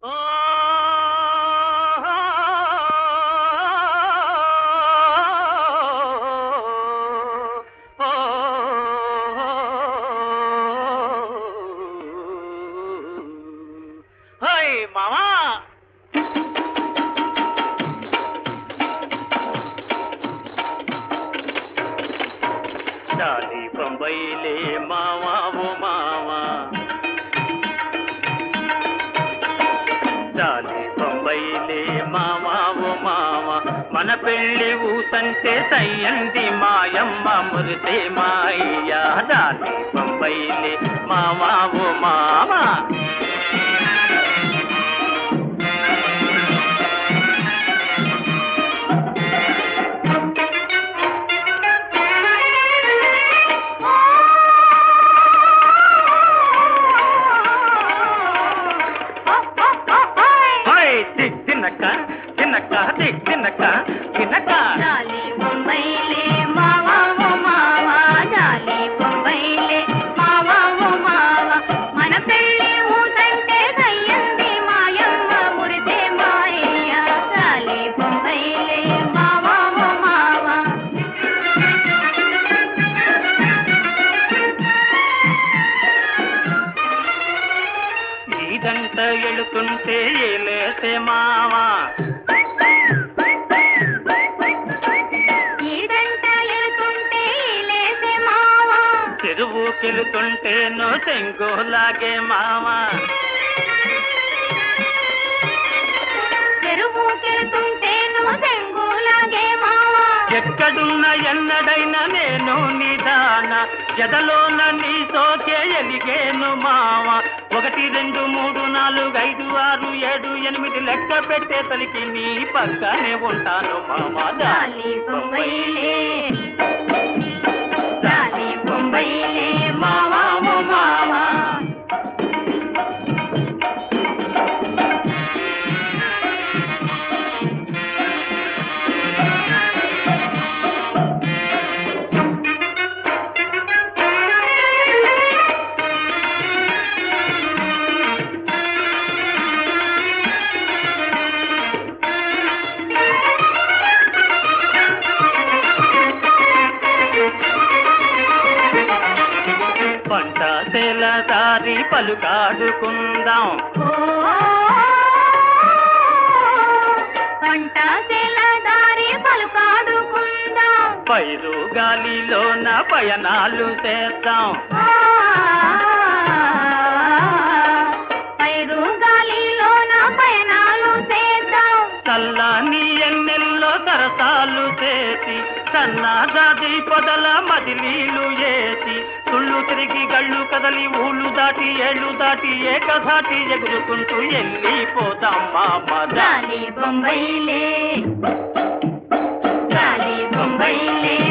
హోయ్ మామా డాలి బొంబైలే మావా ఓ మావా డాలి బొంబైలే మావా ఓ మావా మన పెళ్ళి ఊసంటే సయ్యంది మాయమ్మ మురితే మాయ్యా డాలి బొంబైలే మావా ఓ మావా హాయ్ దిక్ తిన్నక్క తిన్నక్క దిక్ తిన్నక్క తిన్నక్క జాలి బొంబైలే మావా ఓ మావా జాలి బొంబైలే మావా ఓ మావా మన పెళ్ళి ఊసంటే దయ్యంది మాయమ్మ మురితే మాయ్య జాలి బొంబైలే మావా ఓ మావా ఇదంత ఎడుతుంటే ఏలేసే మావా ఈడంట ఎలుతుంటే లేసే మావా చెరువుకెళ్తుంటే నో చెంగోలాగే మావా చెరువుకెళ్తుంటే నువ్వు చెంగులాగే మావా ఎక్కడున్న ఎన్నడైనా నేను నిదాన జదలోన నీ సోకే ఎలిగేను మావ ఒకటి రెండు మూడు నాలుగు ఐదు ఆరు ఏడు ఎనిమిది లెక్క పెట్టే తలికి నీ పక్కనే ఉంటాను మామ జాలి బొంబైలే జాలి బొంబైలే మావా ఓ మావా పంట తెల దారి పలుకాడుకుందాం పంట చెల దారి పలుకాడుకుందాం పైరు గాలిలోన పయనాలు చేద్దాం పైరు గాలిలోన పయనాలు చేద్దాం చల్లని ఎన్నెల్లో సరసాలు చేసి సన్నాజాది పొదల మదిలీలు ఏసి తుళ్ళు తిరిగి గళ్ళు కదలి ఊళ్ళు దాటి ఏళ్ళు దాటి ఏక దాటి ఎగురుకుంటూ వెళ్ళిపోతాం మా మద జాలి బొంబైలే జాలి బొంబైలే